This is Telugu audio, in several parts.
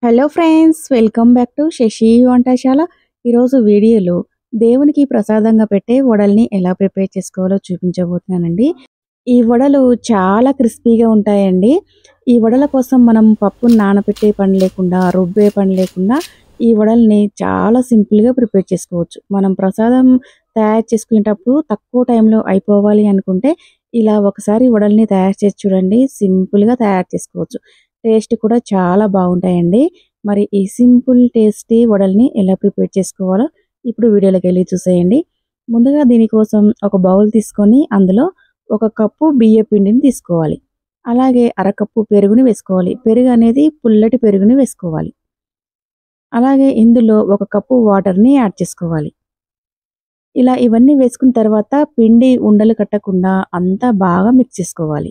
Hello friends welcome back to Shashi Vantasala ఈరోజు వీడియోలో దేవునికి ప్రసాదంగా పెట్టే వడల్ని ఎలా ప్రిపేర్ చేసుకోవాలో చూపించబోతున్నానండి ఈ వడలు చాలా క్రిస్పీగా ఉంటాయండి ఈ వడల కోసం మనం పప్పును నానబెట్టే పని లేకుండా రుబ్బే పని లేకుండా ఈ వడల్ని చాలా సింపుల్గా ప్రిపేర్ చేసుకోవచ్చు మనం ప్రసాదం తయారు చేసుకునేటప్పుడు తక్కువ టైంలో అయిపోవాలి అనుకుంటే ఇలా ఒకసారి వడల్ని తయారు చేసి చూడండి సింపుల్గా తయారు చేసుకోవచ్చు టేస్ట్ కూడా చాలా బాగుంటాయండి మరి ఈ సింపుల్ టేస్టీ వడల్ని ఎలా ప్రిపేర్ చేసుకోవాలో ఇప్పుడు వీడియోలోకి వెళ్ళి చూసేయండి ముందుగా దీనికోసం ఒక బౌల్ తీసుకొని అందులో ఒక కప్పు బియ్య పిండిని తీసుకోవాలి అలాగే అరకప్పు పెరుగుని వేసుకోవాలి పెరుగు అనేది పుల్లటి పెరుగుని వేసుకోవాలి అలాగే ఇందులో ఒక కప్పు వాటర్ని యాడ్ చేసుకోవాలి ఇలా ఇవన్నీ వేసుకున్న తర్వాత పిండి ఉండలు కట్టకుండా అంతా బాగా మిక్స్ చేసుకోవాలి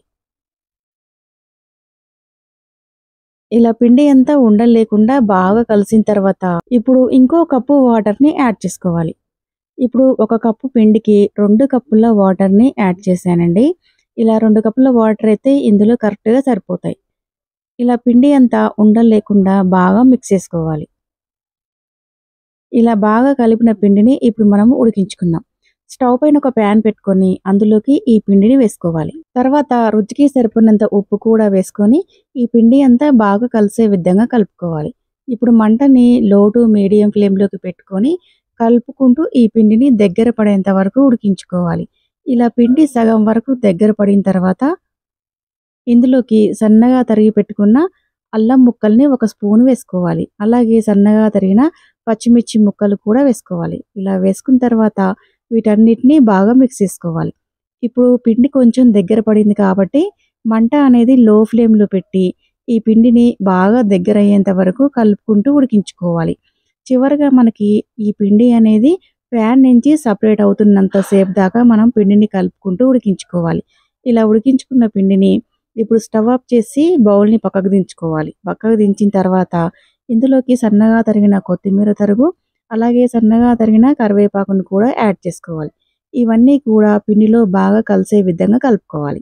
ఇలా పిండి అంతా ఉండలు లేకుండా బాగా కలిసిన తర్వాత ఇప్పుడు ఇంకో కప్పు వాటర్ని యాడ్ చేసుకోవాలి ఇప్పుడు ఒక కప్పు పిండికి రెండు కప్పుల వాటర్ని యాడ్ చేశానండి ఇలా రెండు కప్పుల వాటర్ అయితే ఇందులో కరెక్ట్గా సరిపోతాయి ఇలా పిండి అంతా ఉండలు లేకుండా బాగా మిక్స్ చేసుకోవాలి ఇలా బాగా కలిపిన పిండిని ఇప్పుడు మనం ఉడికించుకుందాం స్టవ్ పైన ఒక ప్యాన్ పెట్టుకొని అందులోకి ఈ పిండిని వేసుకోవాలి తర్వాత రుచికి సరిపడినంత ఉప్పు కూడా వేసుకొని ఈ పిండి అంతా బాగా కలిసే విధంగా కలుపుకోవాలి ఇప్పుడు మంటని లో టు మీడియం ఫ్లేమ్లోకి పెట్టుకొని కలుపుకుంటూ ఈ పిండిని దగ్గర పడేంత వరకు ఉడికించుకోవాలి ఇలా పిండి సగం వరకు దగ్గర పడిన తర్వాత ఇందులోకి సన్నగా తరిగి పెట్టుకున్న అల్లం ముక్కల్ని ఒక స్పూన్ వేసుకోవాలి అలాగే సన్నగా తరిగిన పచ్చిమిర్చి ముక్కలు కూడా వేసుకోవాలి ఇలా వేసుకున్న తర్వాత వీటన్నిటిని బాగా మిక్స్ చేసుకోవాలి ఇప్పుడు పిండి కొంచెం దగ్గర పడింది కాబట్టి మంట అనేది లో ఫ్లేమ్లో పెట్టి ఈ పిండిని బాగా దగ్గర అయ్యేంత వరకు కలుపుకుంటూ ఉడికించుకోవాలి చివరిగా మనకి ఈ పిండి అనేది ప్యాన్ నుంచి సపరేట్ అవుతున్నంత సేపు దాకా మనం పిండిని కలుపుకుంటూ ఉడికించుకోవాలి ఇలా ఉడికించుకున్న పిండిని ఇప్పుడు స్టవ్ ఆఫ్ చేసి బౌల్ని పక్కకు దించుకోవాలి పక్కకు దించిన తర్వాత ఇందులోకి సన్నగా తరిగిన కొత్తిమీర తరుగు అలాగే సన్నగా తరిగిన కరివేపాకును కూడా యాడ్ చేసుకోవాలి ఇవన్నీ కూడా పిండిలో బాగా కలిసే విధంగా కలుపుకోవాలి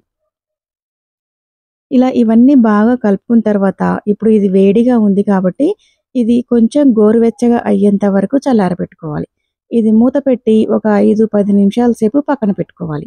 ఇలా ఇవన్నీ బాగా కలుపుకున్న తర్వాత ఇప్పుడు ఇది వేడిగా ఉంది కాబట్టి ఇది కొంచెం గోరువెచ్చగా అయ్యేంత వరకు చల్లారబెట్టుకోవాలి ఇది మూత పెట్టి ఒక ఐదు పది నిమిషాల సేపు పక్కన పెట్టుకోవాలి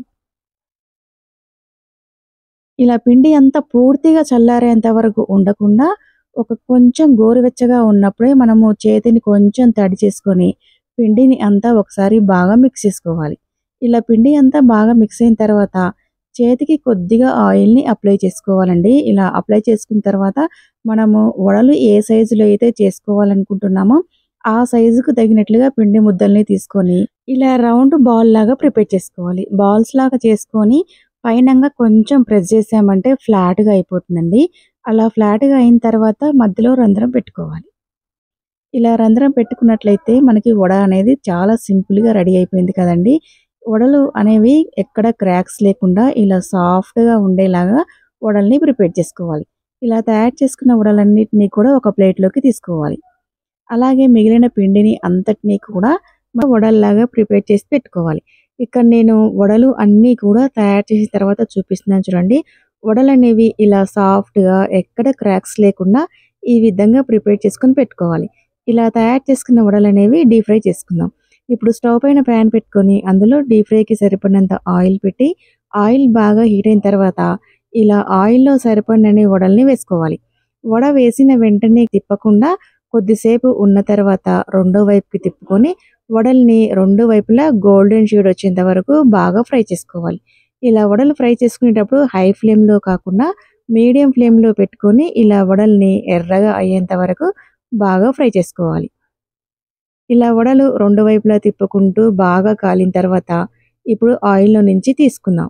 ఇలా పిండి అంతా పూర్తిగా చల్లారేంత వరకు ఉండకుండా ఒక కొంచెం గోరువెచ్చగా ఉన్నప్పుడే మనము చేతిని కొంచెం తడి చేసుకొని పిండిని అంతా ఒకసారి బాగా మిక్స్ చేసుకోవాలి ఇలా పిండి అంతా బాగా మిక్స్ అయిన తర్వాత చేతికి కొద్దిగా ఆయిల్ని అప్లై చేసుకోవాలండి ఇలా అప్లై చేసుకున్న తర్వాత మనము వడలు ఏ సైజులో అయితే చేసుకోవాలనుకుంటున్నామో ఆ సైజుకు తగినట్లుగా పిండి ముద్దల్ని తీసుకొని ఇలా రౌండ్ బాల్ లాగా ప్రిపేర్ చేసుకోవాలి బాల్స్ లాగా చేసుకొని పైనంగా కొంచెం ప్రెస్ చేసామంటే ఫ్లాట్గా అయిపోతుందండి అలా ఫ్లాట్గా అయిన తర్వాత మధ్యలో రంధ్రం పెట్టుకోవాలి ఇలా రంధ్రం పెట్టుకున్నట్లయితే మనకి వడ అనేది చాలా సింపుల్గా రెడీ అయిపోయింది కదండి వడలు అనేవి ఎక్కడ క్రాక్స్ లేకుండా ఇలా సాఫ్ట్గా ఉండేలాగా వడల్ని ప్రిపేర్ చేసుకోవాలి ఇలా తయారు చేసుకున్న వడలన్నిటినీ కూడా ఒక ప్లేట్లోకి తీసుకోవాలి అలాగే మిగిలిన పిండిని అంతటినీ కూడా వడల్లాగా ప్రిపేర్ చేసి పెట్టుకోవాలి ఇక్కడ నేను వడలు అన్నీ కూడా తయారు చేసిన తర్వాత చూపిస్తున్నాను చూడండి వడలు అనేవి ఇలా సాఫ్ట్గా ఎక్కడ క్రాక్స్ లేకుండా ఈ విధంగా ప్రిపేర్ చేసుకొని పెట్టుకోవాలి ఇలా తయారు చేసుకున్న వడలు అనేవి డీప్ ఫ్రై చేసుకుందాం ఇప్పుడు స్టవ్ పైన ప్యాన్ పెట్టుకొని అందులో డీప్ ఫ్రైకి సరిపడినంత ఆయిల్ పెట్టి ఆయిల్ బాగా హీట్ అయిన తర్వాత ఇలా ఆయిల్లో సరిపడినన్ని వడల్ని వేసుకోవాలి వడ వేసిన వెంటనే తిప్పకుండా కొద్దిసేపు ఉన్న తర్వాత రెండో వైపుకి తిప్పుకొని వడల్ని రెండు వైపులా గోల్డెన్ షేడ్ వచ్చేంత వరకు బాగా ఫ్రై చేసుకోవాలి ఇలా వడలు ఫ్రై చేసుకునేటప్పుడు హై ఫ్లేమ్లో కాకుండా మీడియం ఫ్లేమ్లో పెట్టుకొని ఇలా వడల్ని ఎర్రగా అయ్యేంత వరకు బాగా ఫ్రై చేసుకోవాలి ఇలా వడలు రెండు వైపులా తిప్పుకుంటూ బాగా కాలిన తర్వాత ఇప్పుడు ఆయిల్లో నుంచి తీసుకుందాం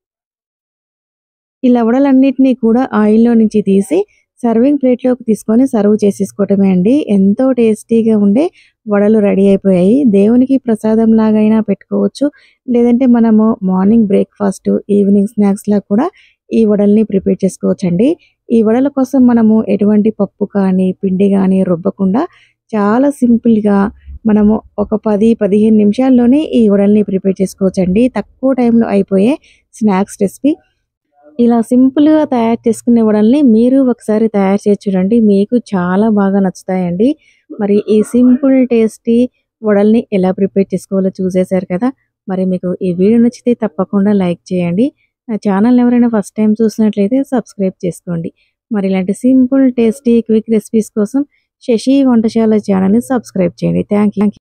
ఇలా వడలన్నిటినీ కూడా ఆయిల్లో నుంచి తీసి సర్వింగ్ ప్లేట్లోకి తీసుకొని సర్వ్ చేసేసుకోవటమే అండి ఎంతో టేస్టీగా ఉండే వడలు రెడీ అయిపోయాయి దేవునికి ప్రసాదం లాగైనా పెట్టుకోవచ్చు లేదంటే మనము మార్నింగ్ బ్రేక్ఫాస్ట్ ఈవినింగ్ స్నాక్స్లా కూడా ఈ వడల్ని ప్రిపేర్ చేసుకోవచ్చు అండి ఈ వడల కోసం మనము ఎటువంటి పప్పు కానీ పిండి కానీ రుబ్బకుండా చాలా సింపుల్గా మనము ఒక పది పదిహేను నిమిషాల్లోనే ఈ వడల్ని ప్రిపేర్ చేసుకోవచ్చు అండి తక్కువ టైంలో అయిపోయే స్నాక్స్ రెసిపీ ఇలా సింపుల్‌గా తయారు చేసుకునే వడల్ని మీరు ఒకసారి తయారు చేసి చూడండి. మీకు చాలా బాగా నచ్చుతాయండి. మరి ఈ సింపుల్ టేస్టీ వడల్ని ఎలా ప్రిపేర్ చేసుకోవాలో చూసేసారు కదా! మరి మీకు ఈ వీడియో నచ్చితే తప్పకుండా లైక్ చేయండి. నా ఛానల్‌ని ఎవరైనా ఫస్ట్ టైమ్ చూసినట్లయితే సబ్స్క్రైబ్ చేసుకోండి. మరి ఇలాంటి సింపుల్ టేస్టీ క్విక్ రెసిపీస్ కోసం శశి వంటశాల ఛానల్‌ని సబ్స్క్రైబ్ చేయండి. Thank you.